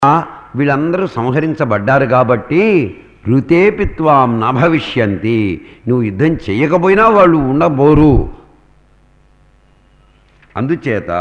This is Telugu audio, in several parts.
వీళ్ళందరూ సంహరించబడ్డారు కాబట్టి ఋతేపిత్వాం న భవిష్యంతి నువ్వు యుద్ధం చేయకపోయినా వాళ్ళు ఉండబోరు అందుచేత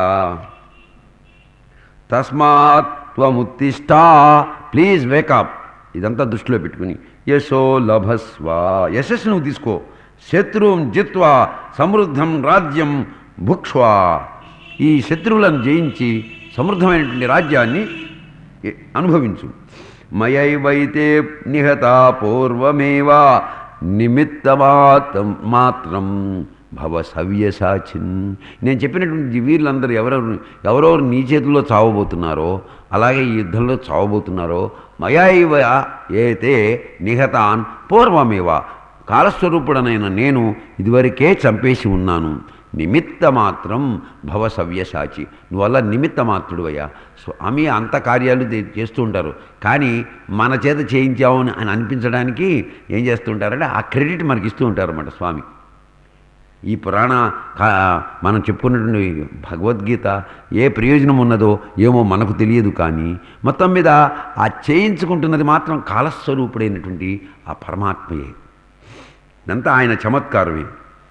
తస్మాత్ త్వముత్తిష్ట ప్లీజ్ వేకప్ ఇదంతా దృష్టిలో పెట్టుకుని యశో లభస్వ యశస్సు నువ్వు తీసుకో శత్రువుం జిత్వా సమృద్ధం రాజ్యం భుక్ష్వా ఈ శత్రువులను జయించి సమృద్ధమైనటువంటి రాజ్యాన్ని ఎ- అనుభవించు మయైవైతే నిహత పూర్వమేవ నిమిత్తమాత మాత్రం భవ సవ్యసాచిన్ నేను చెప్పినటువంటి వీళ్ళందరూ ఎవరెవరు ఎవరెవరు నీ చేతుల్లో చావబోతున్నారో అలాగే ఈ యుద్ధంలో చావబోతున్నారో మయైవ ఏతే నిహతాన్ పూర్వమేవ కాలస్వరూపుడనైన నేను ఇదివరకే చంపేసి ఉన్నాను నిమిత్త మాత్రం భవ సవ్యసాచి నువ్వల్ల నిమిత్త మాత్రుడువయ్యా స్వామి అంత కార్యాలు దే- చేస్తూ ఉంటారు కానీ మన చేత చేయించావు అని అని అనిపించడానికి ఏం చేస్తూ ఉంటారంటే ఆ క్రెడిట్ మనకి ఇస్తూ ఉంటారన్నమాట స్వామి ఈ పురాణ కా- మనం చెప్పుకున్నటువంటి భగవద్గీత ఏ ప్రయోజనం ఉన్నదో ఏమో మనకు తెలియదు కానీ మొత్తం మీద ఆ చేయించుకుంటున్నది మాత్రం కాలస్వరూపుడైనటువంటి ఆ పరమాత్మయే ఇదంతా ఆయన చమత్కారమే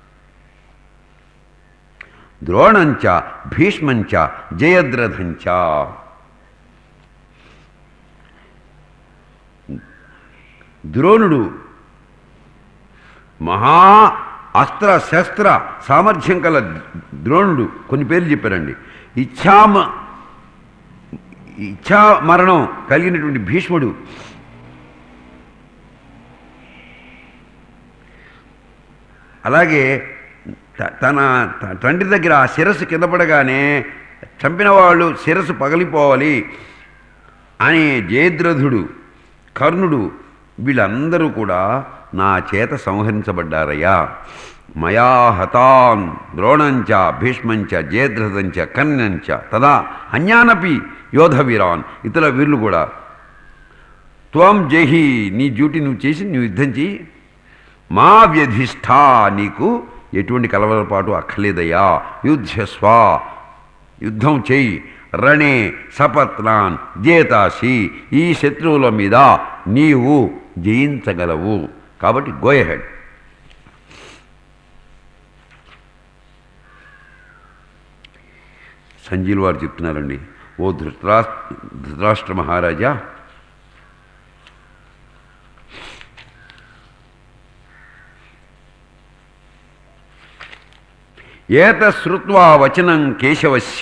ద్రోణంచ భీష్మంచ జయద్రథంచ ద్రోణుడు మహా అస్త్ర శస్త్ర సామర్థ్యం కల ద్రోణుడు కొన్ని పేర్లు చెప్పారండి ఇచ్ఛామ ఇచ్ఛా మరణం కలిగినటువంటి భీష్ముడు అలాగే త- తన త- తండ్రి దగ్గర ఆ శిరస్సు కింద పడగానే చంపిన వాళ్ళు శిరస్సు పగిలిపోవాలి అని జయద్రథుడు కర్ణుడు వీళ్ళందరూ కూడా నా చేత సంహరించబడ్డారయ్యా మయా హతాన్ ద్రోణంచ భీష్మంచ జయద్రథంచ కర్ణంచ తదా అన్యానపి యోధవీరాన్ ఇతర వీళ్ళు కూడా త్వం జహి నీ డ్యూటీ నువ్వు చేసి నువ్వు యుద్ధం చెయ్యి మా వ్యధిష్ఠ నీకు ఎటువంటి కలవరపాటు అక్కర్లేదయ్యా యుద్ధస్వ యుద్ధం చెయ్యి రణే సపత్నాన్ జేతాసి ఈ శత్రువుల మీద నీవు జయించగలవు కాబట్టి గోయహెడ్ సంజీల్ వారు చెప్తున్నారండి ఓ ధృతరా ధృతరాష్ట్ర మహారాజా ఏత శ్రుత్వా వచనం కేశవస్య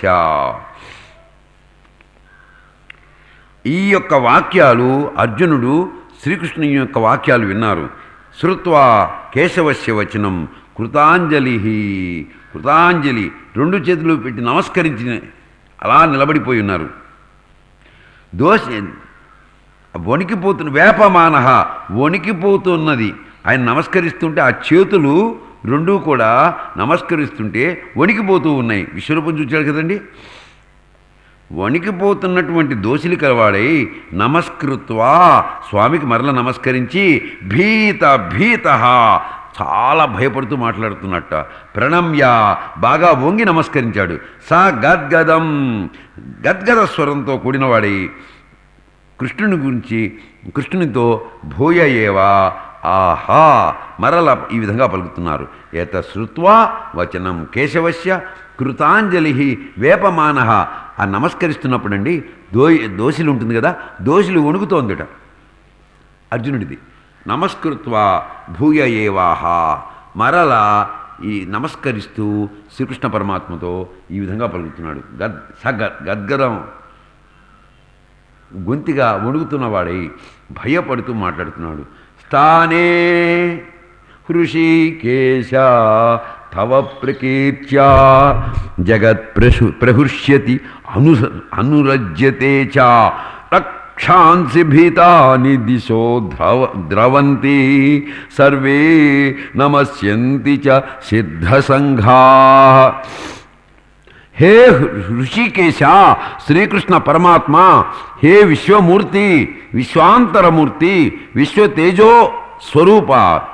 ఈ యొక్క వాక్యాలు అర్జునుడు శ్రీకృష్ణుని యొక్క వాక్యాలు విన్నారు శ్రుత్వా కేశవస్య వచనం కృతాంజలి కృతాంజలి రెండు చేతులు పెట్టి నమస్కరించి అలా నిలబడిపోయి ఉన్నారు దోష వణికిపోతున్న వేపమాన వణికిపోతున్నది ఆయన నమస్కరిస్తుంటే ఆ చేతులు రెండూ కూడా నమస్కరిస్తుంటే వణికిపోతూ ఉన్నాయి విశ్వరూపం చూచాడు కదండి వణికిపోతున్నటువంటి దోషిలి కలవాడై నమస్కృత్వా స్వామికి మరల నమస్కరించి భీత భీత చాలా భయపడుతూ మాట్లాడుతున్నట్ట ప్రణమ్య బాగా వంగి నమస్కరించాడు సా గద్గదం గద్గద స్వరంతో కూడినవాడై కృష్ణుని గురించి కృష్ణునితో భూయ ఏవా ఆహా మరల ఈ విధంగా పలుకుతున్నారు ఏత శృత్వా వచనం కేశవస్య కృతాంజలి వేపమాన ఆ నమస్కరిస్తున్నప్పుడండి దో దోషులు ఉంటుంది కదా దోషులు వణుకుతోందిట అర్జునుడిది నమస్కృత్వా భూయ ఏవాహ మరల ఈ నమస్కరిస్తూ శ్రీకృష్ణ పరమాత్మతో ఈ విధంగా పలుకుతున్నాడు గద్ స గద్- గద్గదం గొంతిగా వణుకుతున్నవాడై భయపడుతూ మాట్లాడుతున్నాడు స్థానే హృషికేశ తవ ప్రకీర్త్యా జగత్ ప్రసు ప్రహృష్యతి అను అనురజ్యతే చ రక్షాంసి భీతాని దిశో ద్రవ ద్రవంతి సర్వే నమస్యంతి చ సిద్ధసంఘా హే ఋషికేశ శ్రీకృష్ణ పరమాత్మ హే విశ్వమూర్తి విశ్వాంతరమూర్తి విశ్వతేజో స్వరూప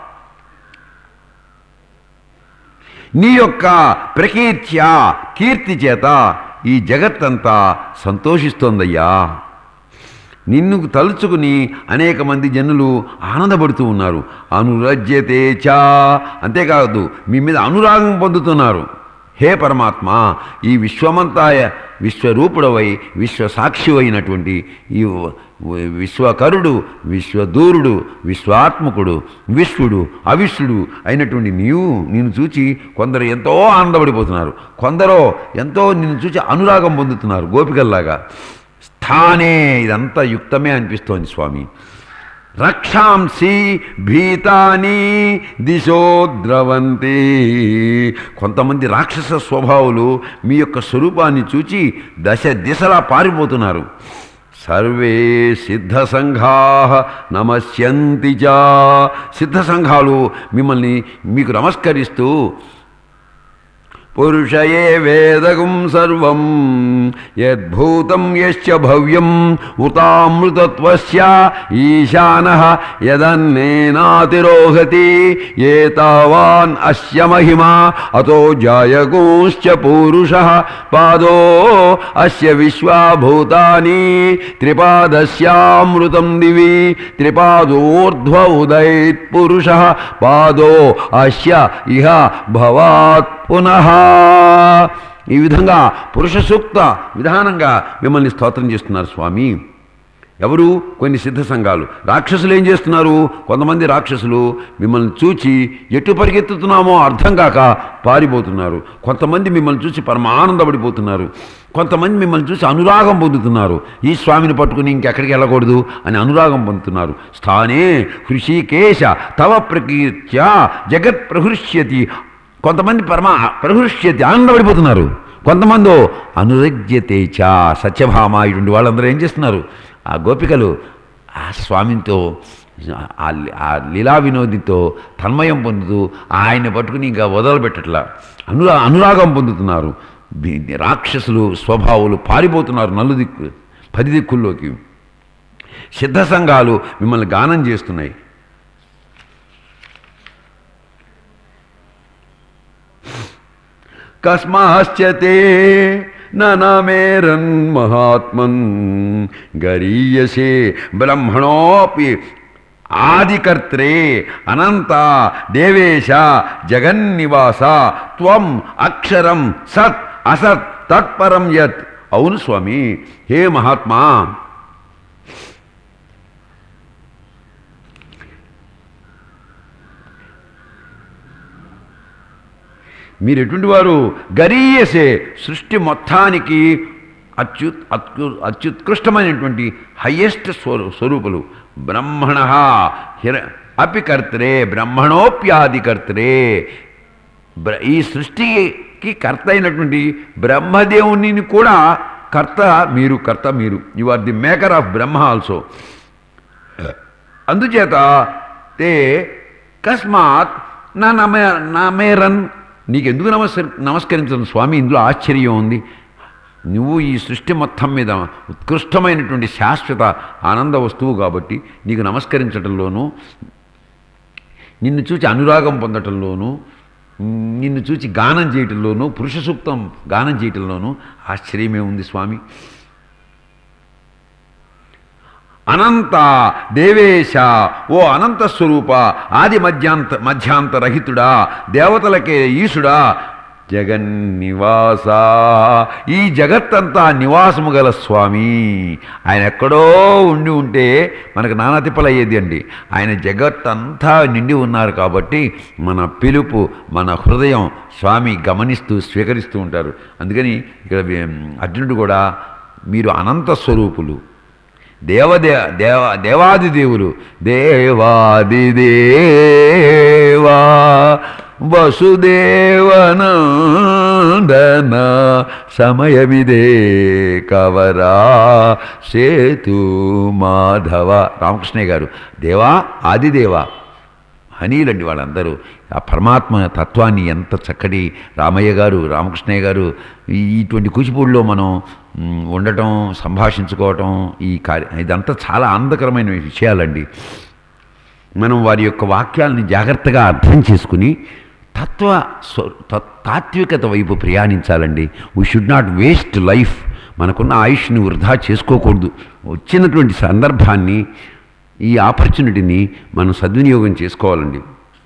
నీ యొక్క ప్రకీర్త్య కీర్తి చేత ఈ జగత్తంతా సంతోషిస్తోందయ్యా నిన్ను తలుచుకుని అనేక మంది జనులు ఆనందపడుతూ ఉన్నారు అనురజ్యతే చా అంతేకాదు మీ మీద అనురాగం పొందుతున్నారు హే పరమాత్మ ఈ విశ్వమంతా విశ్వరూపుడవై విశ్వసాక్షి అయినటువంటి ఈ వ- విశ్వకరుడు విశ్వదూరుడు విశ్వాత్మకుడు విశ్వడు అవిశ్వడు అయినటువంటి నీవు నిన్ను చూచి కొందరు ఎంతో ఆనందపడిపోతున్నారు కొందరు ఎంతో నిన్ను చూచి అనురాగం పొందుతున్నారు గోపికల్లాగా స్థానే ఇదంతా యుక్తమే అనిపిస్తోంది స్వామి రక్షాంసి భీతాని దిశో ద్రవంతి కొంతమంది రాక్షస స్వభావులు మీ యొక్క స్వరూపాన్ని చూచి దశ దిశలా పారిపోతున్నారు సర్వే సిద్ధ సంఘా నమస్యంతి చ సిద్ధ సంఘాలు మిమ్మల్ని మీకు నమస్కరిస్తూ పురుషయే వేదగం సర్వం యద్భూతం యశ్చ భవ్యం ఉతామృతత్వస్య ఈశాన యదన్నేనాతిరోహతి ఏతావాన్ అస్య మహిమా అతో జాయగోశ్చ పూరుష పాదో అస్య విశ్వాభూతాని త్రిపాదస్యామృతం దివి త్రిపాదోర్ధ్వ ఉదయత్ పురుష పాదో అస్య ఇహ భవాత్ పునః ఈ విధంగా పురుష సూక్త విధానంగా మిమ్మల్ని స్తోత్రం చేస్తున్నారు స్వామి ఎవరు కొన్ని సిద్ధ సంఘాలు రాక్షసులు ఏం చేస్తున్నారు కొంతమంది రాక్షసులు మిమ్మల్ని చూచి ఎటు పరిగెత్తుతున్నామో అర్థం కాక పారిపోతున్నారు కొంతమంది మిమ్మల్ని చూసి పరమానందపడిపోతున్నారు కొంతమంది మిమ్మల్ని చూసి అనురాగం పొందుతున్నారు ఈ స్వామిని పట్టుకుని ఇంకెక్కడికి వెళ్ళకూడదు అని అనురాగం పొందుతున్నారు స్థానే హృషికేశ తవ ప్రకీర్త్య జగత్ ప్రహృష్యతి కొంతమంది పరమ ప్రహృష్యతి ఆనందపడిపోతున్నారు కొంతమంది అనురజ్యతే చా సత్యభామ ఇటువంటి వాళ్ళందరూ ఏం చేస్తున్నారు ఆ గోపికలు ఆ స్వామితో ఆ లి- ఆ లీలా వినోదితో తన్మయం పొందుతూ ఆయన్ని పట్టుకుని ఇంకా వదలబెట్టట్లా అనురా అనురాగం పొందుతున్నారు బి- రాక్షసులు స్వభావులు పారిపోతున్నారు నలు దిక్కు పది దిక్కుల్లోకి సిద్ధ సంఘాలు మిమ్మల్ని గానం చేస్తున్నాయి కస్మాశ్చ తే ననమేరన్ మహాత్మన్ గరీయసే బ్రహ్మణోపి ఆదికర్త్రే అనంత దేవేశ జగన్నివాస త్వం అక్షరం సత్ అసత్ తత్పరం యత్ అవును స్వామి హే మహాత్మా మీరు ఎటువంటి వారు గరీయసే సృష్టి మొత్తానికి అత్యుత్ అత్యు అత్యుత్కృష్టమైనటువంటి హయ్యెస్ట్ స్వరూ స్వరూపులు బ్రహ్మణ హిర అపి కర్తరే బ్రహ్మణోప్యాది కర్తరే బ్ర ఈ సృష్టికి కర్త అయినటువంటి బ్రహ్మదేవుని కూడా కర్త మీరు కర్త మీరు you are the maker of Brahma also అందుచేత తే కస్మాత్ నా నమే నామేరన్ నీకెందుకు నమస్కరి నమస్కరించను స్వామి ఇందులో ఆశ్చర్యం ఉంది నువ్వు ఈ సృష్టి మొత్తం మీద ఉత్కృష్టమైనటువంటి శాశ్వత ఆనంద వస్తువు కాబట్టి నీకు నమస్కరించటంలోనూ నిన్ను చూచి అనురాగం పొందటంలోనూ నిన్ను చూచి గానం చేయటంలోనూ పురుష సూక్తం గానం చేయటంలోనూ ఆశ్చర్యమే ఉంది స్వామి అనంత దేవేశ ఓ అనంత స్వరూప ఆది మధ్యాంత మధ్యాంతరహితుడా దేవతలకే ఈశుడా జగన్నివాస ఈ జగత్తంతా నివాసము గల స్వామి ఆయన ఎక్కడో ఉండి ఉంటే మనకు నానా తిప్పలయ్యేది అండి ఆయన జగత్తంతా నిండి ఉన్నారు కాబట్టి మన పిలుపు మన హృదయం స్వామి గమనిస్తూ స్వీకరిస్తూ ఉంటారు అందుకని ఇక్కడ అర్జునుడు కూడా మీరు అనంత స్వరూపులు దేవదే దేవ దేవాది దేవులు దేవాది దేవా వసుదేవనందన సమయమిదే కవరా సేతు మాధవ రామకృష్ణయ్య గారు దేవా ఆదిదేవా హనీలండి వాళ్ళందరూ ఆ పరమాత్మ తత్వాన్ని ఎంత చక్కటి రామయ్య గారు రామకృష్ణయ్య గారు ఈ- ఇటువంటి కూచిపూడిలో మనం మ్, ఉండటం సంభాషించుకోవటం ఈ కార్య ఇదంతా చాలా ఆనందకరమైన విషయాలండి మనం వారి యొక్క వాక్యాలని జాగ్రత్తగా అర్థం చేసుకుని తత్వ స్వ- త- తాత్వికత వైపు ప్రయాణించాలండి we should not waste life మనకున్న ఆయుష్ని వృధా చేసుకోకూడదు వచ్చినటువంటి సందర్భాన్ని ఈ ఆపర్చునిటీని మనం సద్వినియోగం చేసుకోవాలండి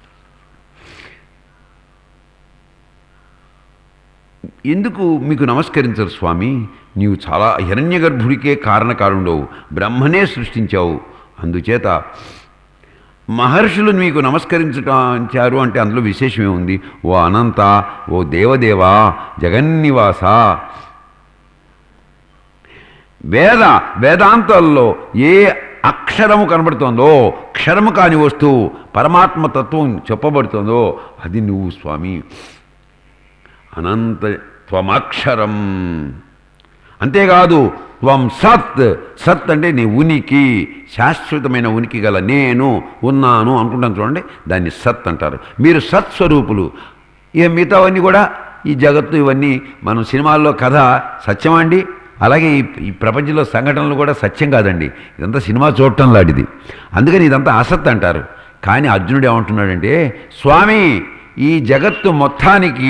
ఎందుకు మీకు నమస్కరించరు స్వామి నీవు చాలా హిరణ్య గర్భుడికే కారణకారుండవు బ్రహ్మనే సృష్టించావు అందుచేత మహర్షులు మీకు నమస్కరించారు అంటే అందులో విశేషమే ఉంది ఓ అనంత ఓ దేవదేవా జగన్నివాస వేద వేదాంతాల్లో ఏ అక్షరము కనబడుతోందో క్షరము కాని వస్తువు పరమాత్మ తత్వం చెప్పబడుతుందో అది నువ్వు స్వామి అనంత త్వమక్షరం అంతేకాదు త్వం సత్ సత్ అంటే నీ ఉనికి శాశ్వతమైన ఉనికి గల నేను ఉన్నాను అనుకుంటాను చూడండి దాన్ని సత్ అంటారు మీరు సత్ స్వరూపులు ఇక మిగతావన్నీ కూడా ఈ జగత్తు ఇవన్నీ మనం సినిమాల్లో కథ సత్యమా అండి అలాగే ఈ ఈ ప్రపంచంలో సంఘటనలు కూడా సత్యం కాదండి ఇదంతా సినిమా చూడటం లాంటిది అందుకని ఇదంతా అసత్ అంటారు కానీ అర్జునుడు ఏమంటున్నాడంటే స్వామి ఈ జగత్తు మొత్తానికి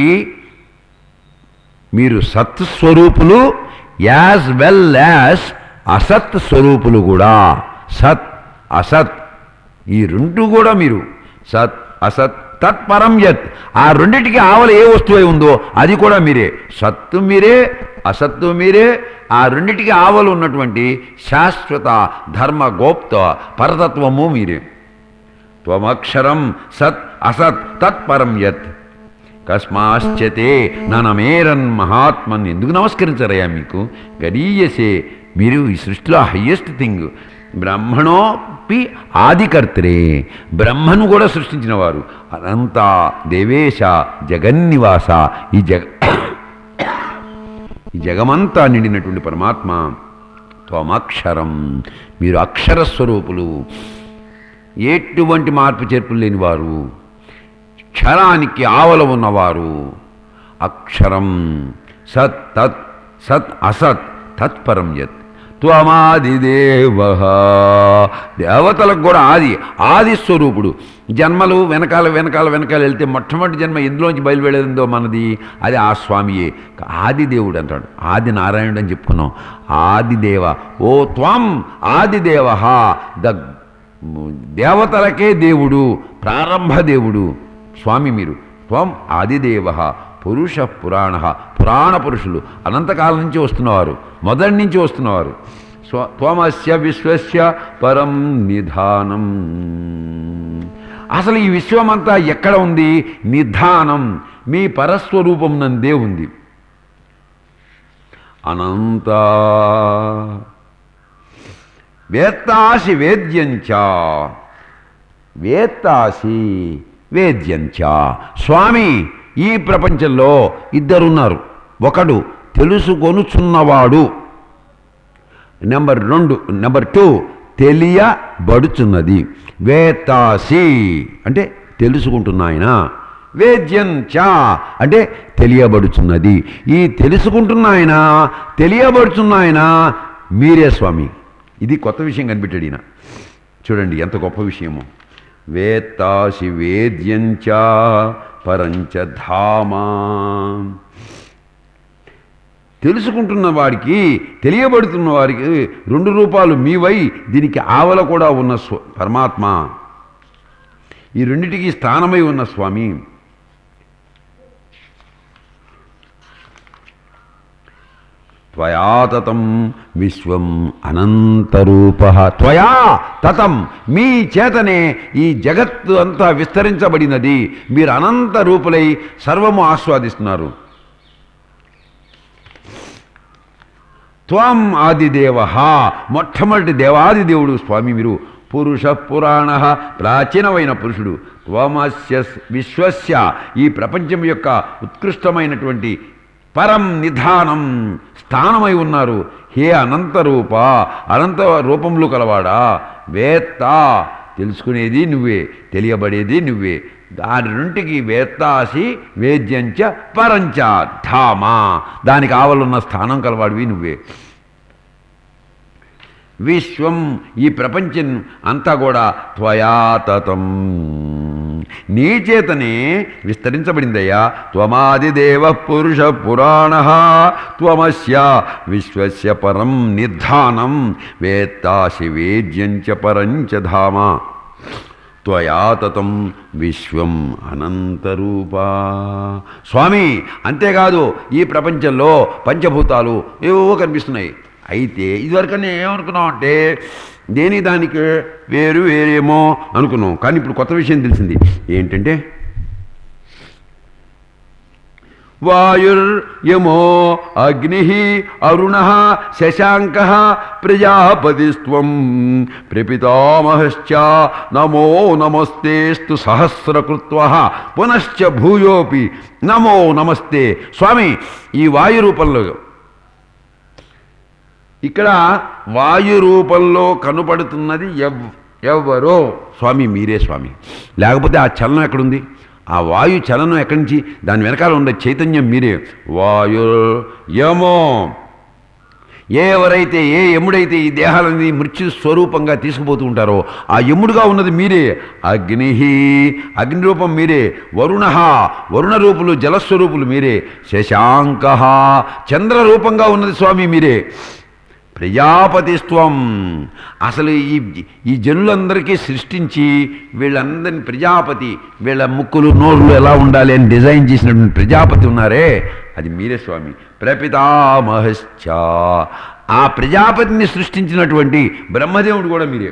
మీరు సత్ స్వరూపులు యాజ్ వెల్ యాజ్ అసత్ స్వరూపులు కూడా సత్ అసత్ ఈ రెండు కూడా మీరు సత్ అసత్ తత్పరం యత్ ఆ రెండిటికి ఆవల ఏ వస్తువు అయి ఉందో అది కూడా మీరే సత్తు మీరే అసత్తు మీరే ఆ రెండిటికి ఆవలు ఉన్నటువంటి శాశ్వత ధర్మ గోప్త పరతత్వము మీరే త్వమక్షరం సత్ అసత్ తత్పరం యత్ కస్మాశ్చతే ననమేరన్ మహాత్మన్ ఎందుకు నమస్కరించరయ్యా మీకు గరీయసే మీరు ఈ సృష్టిలో హయ్యెస్ట్ థింగ్ బ్రహ్మణోపి ఆదికర్తరే బ్రహ్మను కూడా సృష్టించిన వారు అనంత దేవేశ జగన్నివాస ఈ జగ ఈ జగమంతా నిండినటువంటి పరమాత్మ త్వమక్షరం మీరు అక్షర స్వరూపులు ఎటువంటి మార్పు చేర్పులు లేనివారు క్షరానికి ఆవల ఉన్నవారు అక్షరం సత్ తత్ సత్ అసత్ తత్పరం యత్ త్వమాదిదేవ దేవతలకు కూడా ఆది ఆది స్వరూపుడు జన్మలు వెనకాల వెనకాల వెనకాల వెళ్తే మొట్టమొదటి జన్మ ఎందులోంచి బయలువెళ్ళిందో మనది అది ఆ స్వామియే ఆది దేవుడు అంటాడు ఆది నారాయణుడు అని చెప్పుకున్నాం ఆదిదేవ ఓ త్వం ఆదిదేవ ద దేవతలకే దేవుడు ప్రారంభ దేవుడు స్వామి మీరు త్వం ఆదిదేవ పురుష పురాణ పురాణ పురుషులు అనంతకాలం నుంచి వస్తున్నవారు మొదటి నుంచి వస్తున్నవారు స్వ త్వమస్య విశ్వస్య పరం నిధానం అసలు ఈ విశ్వమంతా ఎక్కడ ఉంది నిధానం మీ పరస్వరూపం నందే ఉంది అనంత వేత్తాసి వేద్యంచ వేత్తాసి వేద్యంచ స్వామి ఈ ప్రపంచంలో ఇద్దరున్నారు ఒకడు తెలుసుకొనుచున్నవాడు నెంబర్ రెండు నెంబర్ టూ తెలియబడుచున్నది వేత్తాసి అంటే తెలుసుకుంటున్న ఆయన వేద్యం చా అంటే తెలియబడుచున్నది ఈ తెలుసుకుంటున్న ఆయన తెలియబడుచున్న ఆయన మీరే స్వామి ఇది కొత్త విషయం కనిపెట్టాడు ఈయన చూడండి ఎంత గొప్ప విషయము వేత్తాసి వేద్యంచ పరంచ ధామా తెలుసుకుంటున్న వారికి తెలియబడుతున్న వారికి రెండు రూపాలు మీవై దీనికి ఆవల కూడా ఉన్న స్వ పరమాత్మ ఈ రెండిటికి స్థానమై ఉన్న స్వామి త్వయా తతం విశ్వం అనంతరూప త్వయా తతం మీ చేతనే ఈ జగత్తు అంతా విస్తరించబడినది మీరు అనంత రూపులై సర్వము ఆస్వాదిస్తున్నారు త్వం ఆదిదేవ మొట్టమొదటి దేవాది దేవుడు స్వామి మీరు పురుష పురాణ ప్రాచీనమైన పురుషుడు త్వమస్య విశ్వస్య ఈ ప్రపంచం యొక్క ఉత్కృష్టమైనటువంటి పరం నిధానం స్థానమై ఉన్నారు హే అనంతరూప అనంత రూపంలో కలవాడా వేత్త తెలుసుకునేది నువ్వే తెలియబడేది నువ్వే దాని రెంటికి వేత్తాసి వేద్యంచ పరంచ ధామా దానికి ఆవలున్న స్థానం కలవాడివి నువ్వే విశ్వం ఈ ప్రపంచం అంతా కూడా త్వయా తతం నీ చేతనే విస్తరించబడిందయ్యా త్వమాదిదేవ పురుష పురాణ త్వమస్య విశ్వస్య పరం నిర్ధానం వేత్తాసి వేద్యం చ పరంచ ధామ త్వయా తతం విశ్వం అనంతరూపా స్వామి అంతేకాదు ఈ ప్రపంచంలో పంచభూతాలు ఏవో కనిపిస్తున్నాయి అయితే ఇదివరకనే ఏమనుకున్నాం అంటే దేని దానికి వేరు వేరేమో అనుకున్నాం కానీ ఇప్పుడు కొత్త విషయం తెలిసింది ఏంటంటే వాయుర్యమో అగ్ని అరుణ శశాంక ప్రజాపతిస్వం ప్రపితామహశ్చ నమో నమస్తేస్తు సహస్రకృత్వ పునశ్చ భూయోపి నమో నమస్తే స్వామి ఈ వాయు రూపంలో ఇక్కడ వాయు రూపంలో కనపడుతున్నది ఎవ్ ఎవరో స్వామి మీరే స్వామి లేకపోతే ఆ చలనం ఎక్కడుంది ఆ వాయు చలనం ఎక్కడి నుంచి దాని వెనకాల ఉండే చైతన్యం మీరే వాయు యమో ఎవరైతే ఏ యముడైతే ఈ దేహాలని మృత్యు స్వరూపంగా తీసుకుపోతూ ఉంటారో ఆ యముడుగా ఉన్నది మీరే అగ్ని అగ్ని రూపం మీరే వరుణ వరుణ రూపులు జలస్వరూపులు మీరే శశాంక చంద్ర రూపంగా ఉన్నది స్వామి మీరే ప్రజాపతిత్వం అసలు ఈ ఈ జనులందరికీ సృష్టించి వీళ్ళందరిని ప్రజాపతి వీళ్ళ ముక్కులు నోళ్ళు ఎలా ఉండాలి అని డిజైన్ చేసినటువంటి ప్రజాపతి ఉన్నారే అది మీరే స్వామి ప్రపితామహశ్చ ఆ ప్రజాపతిని సృష్టించినటువంటి బ్రహ్మదేవుడు కూడా మీరే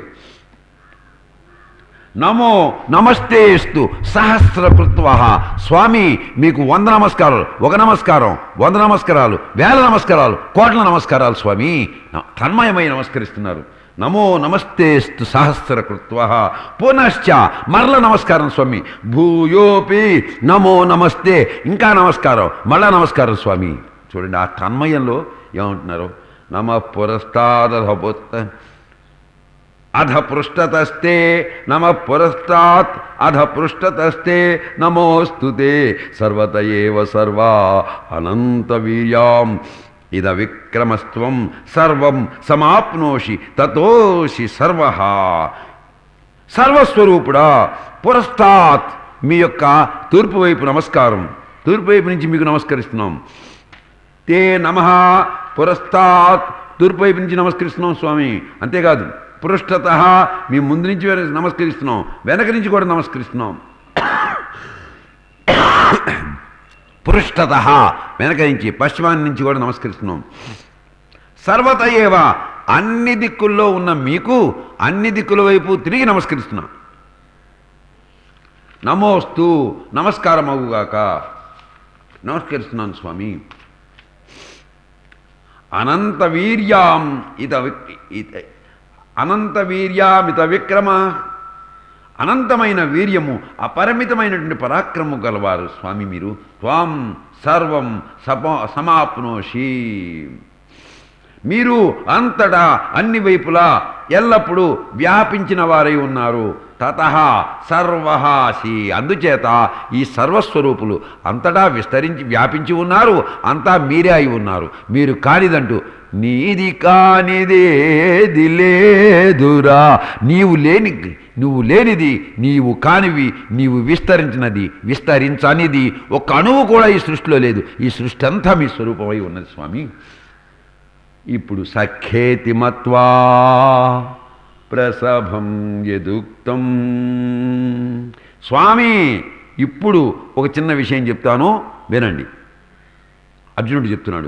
నమో నమస్తేస్తు సహస్రకృత్వ స్వామి మీకు వంద నమస్కారాలు ఒక నమస్కారం వంద నమస్కారాలు వేల నమస్కారాలు కోట్ల నమస్కారాలు స్వామి తన్మయమై నమస్కరిస్తున్నారు నమో నమస్తేస్తు సహస్రకృత్వ పునశ్చ మరల నమస్కారం స్వామి భూయోపి నమో నమస్తే ఇంకా నమస్కారం మళ్ళా నమస్కారం స్వామి చూడండి ఆ తన్మయంలో ఏమంటున్నారు నమ పురస్తాదభూత అధ పృష్ఠతస్తే నమ పురస్తాత్ అధ పృష్ఠతస్తే నమోస్తుతే సర్వత ఏవ సర్వా అనంత వీర్యాం ఇద విక్రమస్త్వం సర్వం సమాప్నోషి తతోషి సర్వ సర్వస్వరూపుడా పురస్తాత్ మీ యొక్క తూర్పు వైపు నమస్కారం తూర్పు వైపు నుంచి మీకు నమస్కరిస్తున్నాం తే నమ పురస్తాత్ తూర్పు వైపు నుంచి నమస్కరిస్తున్నాం స్వామి అంతేకాదు పృష్ఠత మీ ముందు నుంచి వెనక నమస్కరిస్తున్నాం వెనక నుంచి కూడా నమస్కరిస్తున్నాం పృష్ఠత వెనక నుంచి పశ్చిమాన్ని నుంచి కూడా నమస్కరిస్తున్నాం సర్వత ఏవ అన్ని దిక్కుల్లో ఉన్న మీకు అన్ని దిక్కుల వైపు తిరిగి నమస్కరిస్తున్నాం నమోస్తు నమస్కారం అవుగాక నమస్కరిస్తున్నాను స్వామి అనంత వీర్యాం ఇత విక్- ఇత అనంత వీర్యామిత విక్రమ అనంతమైన వీర్యము అపరిమితమైనటువంటి పరాక్రమము గలవారు స్వామి మీరు త్వాం సర్వం సప సమాప్నోషి మీరు అంతటా అన్ని వైపులా ఎల్లప్పుడూ వ్యాపించిన వారై ఉన్నారు తత సర్వహాసి అందుచేత ఈ సర్వస్వరూపులు అంతటా విస్తరించి వ్యాపించి ఉన్నారు అంతా మీరే అయి ఉన్నారు మీరు కానిదంటూ నీది కానిదేది లేదురా నీవు లేని నువ్వు లేనిది నీవు కానివి నీవు విస్తరించినది విస్తరించనిది ఒక్క అణువు కూడా ఈ సృష్టిలో లేదు ఈ సృష్టి అంతా మీ స్వరూపమై ఉన్నది స్వామి ఇప్పుడు సఖేతి మత్వా ప్రసభం యదుక్తం స్వామి ఇప్పుడు ఒక చిన్న విషయం చెప్తాను వినండి అర్జునుడు చెప్తున్నాడు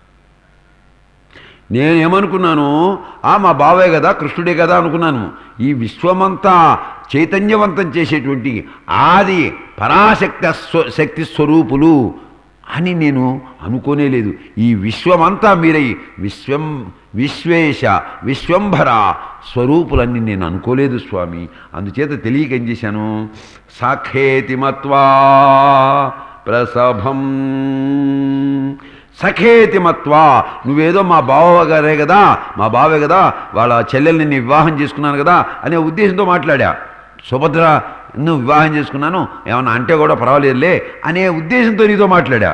నేనేమనుకున్నాను ఆ మా బావే కదా కృష్ణుడే కదా అనుకున్నాను ఈ విశ్వమంతా చైతన్యవంతం చేసేటువంటి ఆది పరాశక్త స్వ శక్తి స్వరూపులు అని నేను అనుకోనే లేదు ఈ విశ్వమంతా మీరై విశ్వం విశ్వేశ విశ్వంభర స్వరూపులన్నీ నేను అనుకోలేదు స్వామి అందుచేత తెలియక ఏం చేశాను సాఖేతి మత్వా ప్రసభం సఖేతి మత్వా నువ్వేదో మా బావగారే కదా మా బావే కదా వాళ్ళ చెల్లెల్ని నేను వివాహం చేసుకున్నాను కదా అనే ఉద్దేశంతో మాట్లాడా సుభద్ర నువ్వు వివాహం చేసుకున్నాను ఏమన్నా అంటే కూడా పర్వాలేదులే అనే ఉద్దేశంతో నీతో మాట్లాడా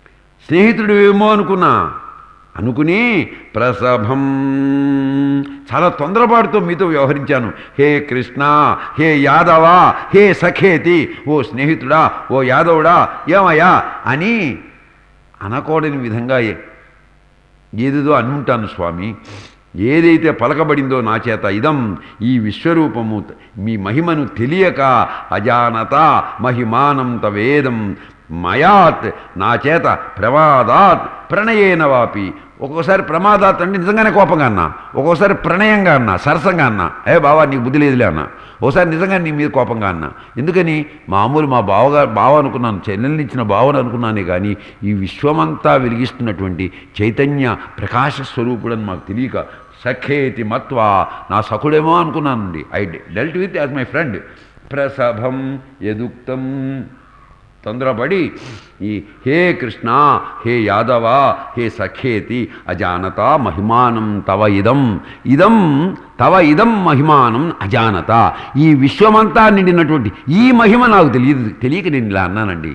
స్నేహితుడు ఏమో అనుకున్నా అనుకుని ప్రసభం చాలా తొందరపాటుతో మీతో వ్యవహరించాను హే కృష్ణ హే యాదవా హే సఖేతి ఓ స్నేహితుడా ఓ యాదవుడా ఏమయ్యా అని అనకూడని విధంగా ఏ- ఏదేదో అనుంటాను స్వామి ఏదైతే పలకబడిందో నా చేత ఇదం ఈ విశ్వరూపము త- మీ మహిమను తెలియక అజానత మహిమానం తవేదం మయాత్ నా చేత ప్రమాదాత్ ప్రణయేన వాపి ఒక్కోసారి ప్రమాదాత్ అంటే నిజంగానే కోపంగా అన్నా ఒక్కోసారి ప్రణయంగా అన్నా సరసంగా అన్నా ఏ బావా నీకు బుద్ధి లేదులే అన్నా ఓసారి నిజంగా నీ మీద కోపంగా అన్నా ఎందుకని మామూలు మా బావగా బావ అనుకున్నాను చెల్లెల్ని ఇచ్చిన బావను అనుకున్నానే కానీ ఈ విశ్వమంతా వెలిగిస్తున్నటువంటి చైతన్య ప్రకాశ స్వరూపుడని మాకు తెలియక సఖేతి మత్వా నా సఖుడేమో అనుకున్నానండి I dealt with as my friend ప్రసభం యదుక్తం తొందరపడి ఈ హే కృష్ణ హే యాదవ హే సఖేతి అజానత మహిమానం తవ ఇదం ఇదం తవ ఇదం మహిమానం అజానత ఈ విశ్వమంతా నిండినటువంటి ఈ మహిమ నాకు తెలియదు తెలియక నేను ఇలా అన్నానండి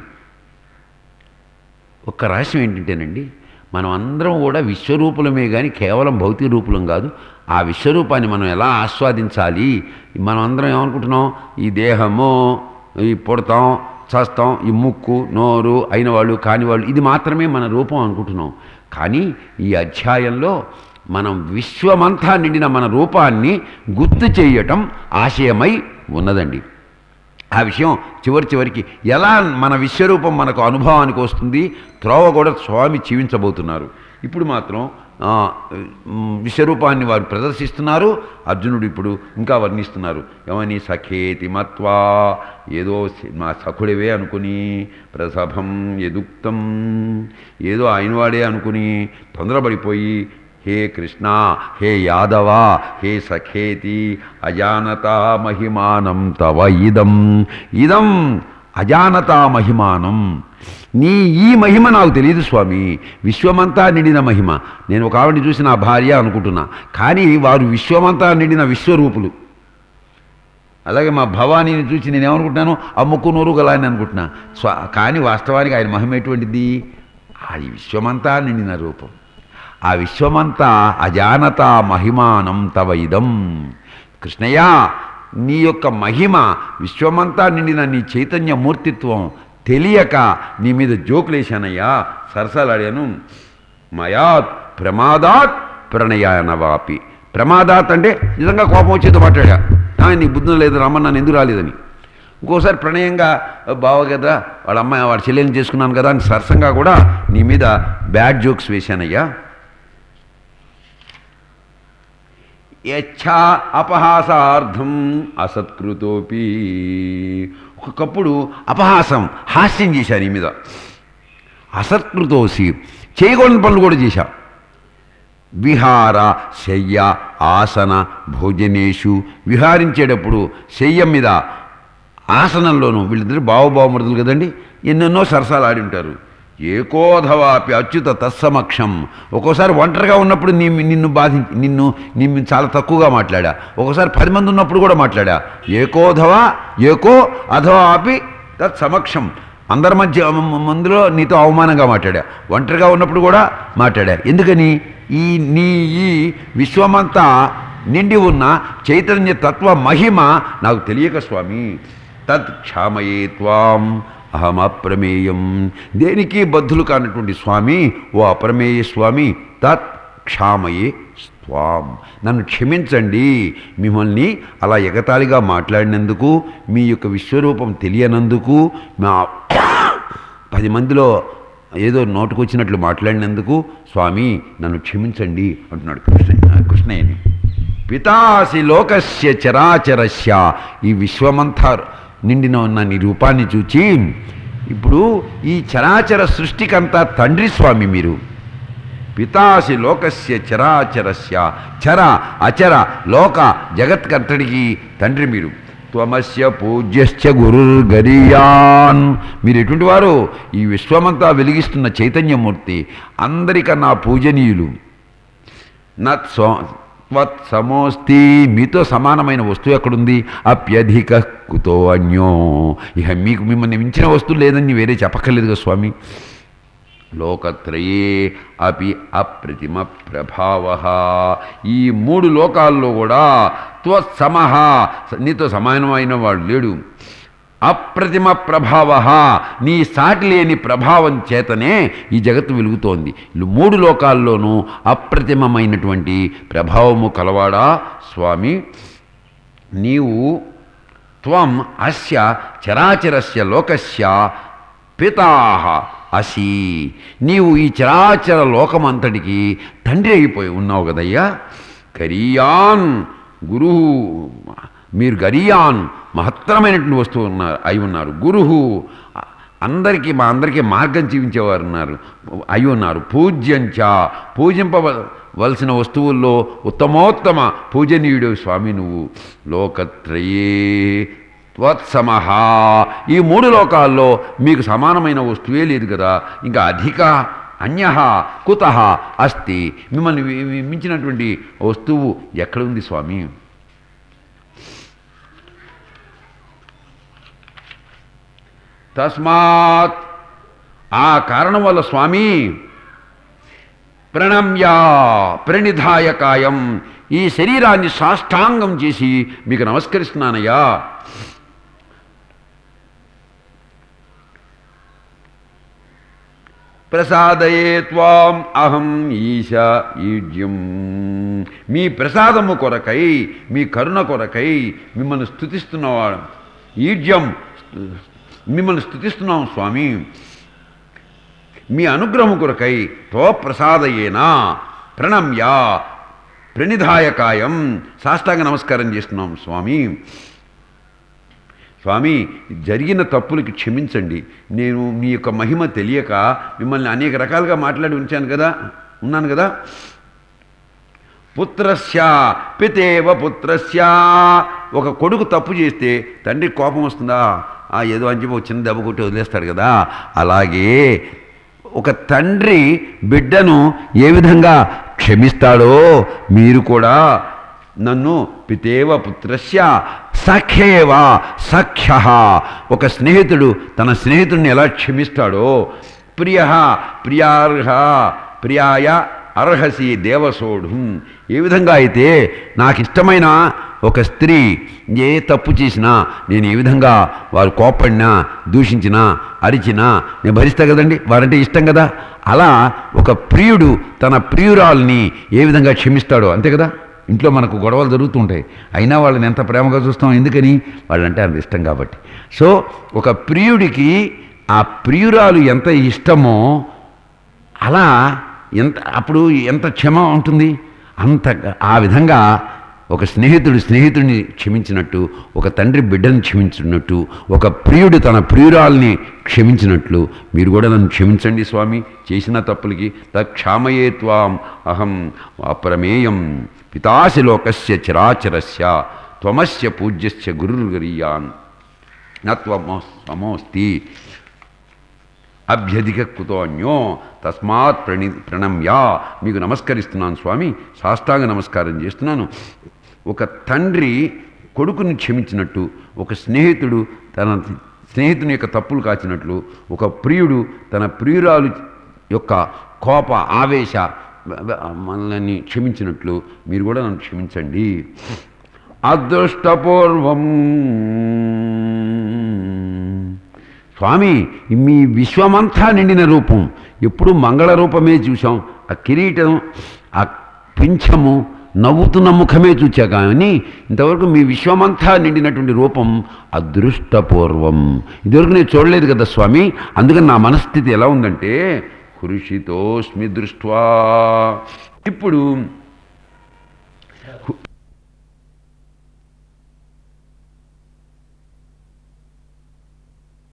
ఒక్క రహస్యం ఏంటంటేనండి మనం అందరం కూడా విశ్వరూపులమే కానీ కేవలం భౌతిక రూపులం కాదు ఆ విశ్వరూపాన్ని మనం ఎలా ఆస్వాదించాలి మనం అందరం ఏమనుకుంటున్నాం ఈ దేహము ఈ పుడతాం చస్తాం ఈ ముక్కు నోరు అయిన వాళ్ళు కాని వాళ్ళు ఇది మాత్రమే మన రూపం అనుకుంటున్నాం కానీ ఈ అధ్యాయంలో మనం విశ్వమంతా నిండిన మన రూపాన్ని గుర్తు చేయటం ఆశయమై ఉన్నదండి ఆ విషయం చివరి చివరికి ఎలా మన విశ్వరూపం మనకు అనుభవానికి వస్తుంది త్రోవ కూడా స్వామి జీవించబోతున్నారు ఇప్పుడు మాత్రం ఆ, మ్, విశ్వరూపాన్ని వారు ప్రదర్శిస్తున్నారు అర్జునుడు ఇప్పుడు ఇంకా వర్ణిస్తున్నారు ఏమని సఖేతి మత్వా ఏదో సి- మా సఖుడివే అనుకుని ప్రసభం ఎదుక్తం ఏదో ఆయనవాడే అనుకుని తొందరపడిపోయి హే కృష్ణ హే యాదవ హే సఖేతి అజానత మహిమానం తవ ఇదం ఇదం అజానత మహిమానం నీ ఈ మహిమ నాకు తెలియదు స్వామి విశ్వమంతా నిండిన మహిమ నేను ఒక ఆవిడని చూసి నా భార్య అనుకుంటున్నా కానీ వారు విశ్వమంతా నిండిన విశ్వరూపులు అలాగే మా భవానీని చూసి నేను ఏమనుకుంటున్నాను అమ్ముకు నూరు గల అని అనుకుంటున్నా స్వ కానీ వాస్తవానికి ఆయన మహిమ ఎటువంటిది అది విశ్వమంతా నిండిన రూపం ఆ విశ్వమంతా అజానత మహిమానం తవ ఇదం కృష్ణయ్య నీ యొక్క మహిమ విశ్వమంతా నిండిన నీ చైతన్య మూర్తిత్వం తెలియక నీ మీద జోకులేశానయ్యా సరసాలాడాను మయాత్ ప్రమాదాత్ ప్రణయానవాపి ప్రమాదాత్ అంటే నిజంగా కోపం వచ్చేది మాట్లాడా "ఆ, నీ బుద్ధి లేదు రమ్మని నన్ను ఎందుకు రాలేదని ఇంకోసారి ప్రణయంగా బావ కదా వాళ్ళ అమ్మాయి వాడి చెల్లెల్ని చేసుకున్నాను కదా అని సరసంగా కూడా నీ మీద బ్యాడ్ జోక్స్ వేశానయ్యా యచ్ఛా అపహాసార్థం అసత్కృతోపి ఒకప్పుడు అపహాసం హాస్యం చేశాను ఈ మీద అసత్కృతోసి చేయకూడని పనులు కూడా చేశా విహార శయ్య ఆసన భోజనేషు విహారించేటప్పుడు శయ్యం మీద ఆసనంలోనూ వీళ్ళిద్దరు బావబావమరుదులు కదండి ఎన్నెన్నో సరసాలు ఆడి ఉంటారు ఏకోధవాపి అచ్యుత తత్సమక్షం ఒక్కోసారి ఒంటరిగా ఉన్నప్పుడు నీ నిన్ను బాధించి నిన్ను నిన్ను చాలా తక్కువగా మాట్లాడా ఒక్కోసారి పది మంది ఉన్నప్పుడు కూడా మాట్లాడా ఏకోధవా ఏకో అధవా ఆపి తత్సమక్షం అందరి మధ్య మ- మందులో నీతో అవమానంగా మాట్లాడా ఒంటరిగా ఉన్నప్పుడు కూడా మాట్లాడా ఎందుకని ఈ నీ ఈ విశ్వమంతా నిండి ఉన్న చైతన్య తత్వ మహిమ నాకు తెలియక స్వామి తత్ క్షామయే త్వాం అహం అప్రమేయం దేనికి బద్ధులు కానటువంటి స్వామి ఓ అప్రమేయ స్వామి తత్ క్షామయే స్వాం నన్ను క్షమించండి మిమ్మల్ని అలా ఎగతాళిగా మాట్లాడినందుకు మీ యొక్క విశ్వరూపం తెలియనందుకు మా పది మందిలో ఏదో నోటుకొచ్చినట్లు మాట్లాడినందుకు స్వామి నన్ను క్షమించండి అంటున్నాడు కృష్ణ కృష్ణయ్యని పితాసి లోకస్య చరాచరస్య ఈ విశ్వమంతా నిండిన ఉన్న నీ రూపాన్ని చూచి ఇప్పుడు ఈ చరాచర సృష్టికంతా తండ్రి స్వామి మీరు పితాసి లోకస్య చరాచరస్య చర అచర లోక జగత్కంతటికి తండ్రి మీరు త్వమస్య పూజ్యశ్చ గురుర్గరీయాన్ మీరు ఎటువంటి వారు ఈ విశ్వమంతా వెలిగిస్తున్న చైతన్యమూర్తి అందరికన్నా పూజనీయులు నత్ త్వత్ సమోస్తి మీతో సమానమైన వస్తువు ఎక్కడుంది అప్యధిక కుతో అన్యో ఇక మీకు మిమ్మల్ని మించిన వస్తువు లేదని వేరే చెప్పక్కర్లేదుగా స్వామి లోకత్రయే అపి అప్రతిమ ప్రభావ ఈ మూడు లోకాల్లో కూడా త్వత్సమహ నీతో సమానమైన వాడు లేడు అప్రతిమ ప్రభావ నీ సాటి లేని ప్రభావం చేతనే ఈ జగత్తు వెలుగుతోంది ఈ మూడు లోకాల్లోనూ అప్రతిమమైనటువంటి ప్రభావము కలవాడా స్వామి నీవు త్వం అస్య చరాచరస్య లోకస్య పితాహ అసి నీవు ఈ చరాచర లోకమంతటికి తండ్రి అయిపోయి ఉన్నావు కదయ్యా కరియాన్ గురు మీరు గరియాన్ మహత్తరమైనటువంటి వస్తువు ఉన్నారు అయి ఉన్నారు గురువు అందరికీ మా అందరికీ మార్గం చూపించేవారు ఉన్నారు అయి ఉన్నారు పూజ్యంచ పూజింపవలసిన వస్తువుల్లో ఉత్తమోత్తమ పూజనీయుడు స్వామి నువ్వు లోకత్రయే త్వత్సమహ ఈ మూడు లోకాల్లో మీకు సమానమైన వస్తువే లేదు కదా ఇంకా అధిక అన్య కుత అస్తి మిమ్మల్ని వి- వి- మించినటువంటి వస్తువు ఎక్కడుంది స్వామి తస్మాత్ ఆ కారణం వల్ల స్వామి ప్రణమ్యా ప్రణిధాయ కాయం ఈ శరీరాన్ని సాష్టాంగం చేసి మీకు నమస్కరిస్తున్నానయ్యా ప్రసాదయే త్వాం అహం ఈశ ఈడ్యం మీ ప్రసాదము కొరకై మీ కరుణ కొరకై మిమ్మల్ని స్థుతిస్తున్నవాడు ఈడ్యం మిమ్మల్ని స్థుతిస్తున్నాం స్వామి మీ అనుగ్రహం కొరకై తో ప్రసాదయేనా ప్రణమ్య ప్రణిధాయకాయం సాష్టాంగ నమస్కారం చేస్తున్నాం స్వామి స్వామి జరిగిన తప్పులకి క్షమించండి నేను మీ యొక్క మహిమ తెలియక మిమ్మల్ని అనేక రకాలుగా మాట్లాడి ఉంచాను కదా ఉన్నాను కదా పుత్రస్య పితేవ పుత్రస్య ఒక కొడుకు తప్పు చేస్తే తండ్రి కోపం వస్తుందా ఆ ఏదో అని చెప్పి ఒక చిన్న దెబ్బ కొట్టి వదిలేస్తాడు కదా అలాగే ఒక తండ్రి బిడ్డను ఏ విధంగా క్షమిస్తాడో మీరు కూడా నన్ను పితేవ పుత్రస్య సఖ్యేవ సఖ్య ఒక స్నేహితుడు తన స్నేహితుడిని ఎలా క్షమిస్తాడో ప్రియ ప్రియార్హ ప్రియాయ అర్హసి దేవసోఢం ఏ విధంగా అయితే నాకు ఇష్టమైన ఒక స్త్రీ ఏ తప్పు చేసినా నేను ఏ విధంగా వారు కోపడినా దూషించినా అరిచినా నేను భరిస్తా కదండి వారంటే ఇష్టం కదా అలా ఒక ప్రియుడు తన ప్రియురాల్ని ఏ విధంగా క్షమిస్తాడో అంతే కదా ఇంట్లో మనకు గొడవలు జరుగుతుంటాయి అయినా వాళ్ళని ఎంత ప్రేమగా చూస్తాం ఎందుకని వాళ్ళంటే అంత ఇష్టం కాబట్టి సో ఒక ప్రియుడికి ఆ ప్రియురాలు ఎంత ఇష్టమో అలా ఎంత అప్పుడు ఎంత క్షమ ఉంటుంది అంత ఆ విధంగా ఒక స్నేహితుడు స్నేహితుడిని క్షమించినట్టు ఒక తండ్రి బిడ్డను క్షమించినట్టు ఒక ప్రియుడు తన ప్రియురాల్ని క్షమించినట్లు మీరు కూడా నన్ను క్షమించండి స్వామి చేసిన తప్పులకి తక్షామయే త్వాం అహం అప్రమేయం పితాసి లోకస్య చరాచరస్య త్వమస్య పూజ్యస్య గురుర్గరీయాన్ నత్వమో సమోస్తి అభ్యధిక కుతోన్యో తస్మాత్ ప్రణి ప్రణమ్యా మీకు నమస్కరిస్తున్నాను స్వామి సాష్టాంగ నమస్కారం చేస్తున్నాను ఒక తండ్రి కొడుకుని క్షమించినట్టు ఒక స్నేహితుడు తన స్నేహితుని యొక్క తప్పులు కాచినట్లు ఒక ప్రియుడు తన ప్రియురాలు యొక్క కోప ఆవేశ మనల్ని క్షమించినట్లు మీరు కూడా నన్ను క్షమించండి అదృష్టపూర్వం స్వామి మీ విశ్వమంతా నిండిన రూపం ఎప్పుడు మంగళ రూపమే చూసాం ఆ కిరీటం ఆ పింఛము నవ్వుతున్న ముఖమే చూచా కానీ ఇంతవరకు మీ విశ్వమంతా నిండినటువంటి రూపం అదృష్టపూర్వం ఇదివరకు నేను చూడలేదు కదా స్వామి అందుకని నా మనస్థితి ఎలా ఉందంటే హృషితోస్మి దృష్ట్వా ఇప్పుడు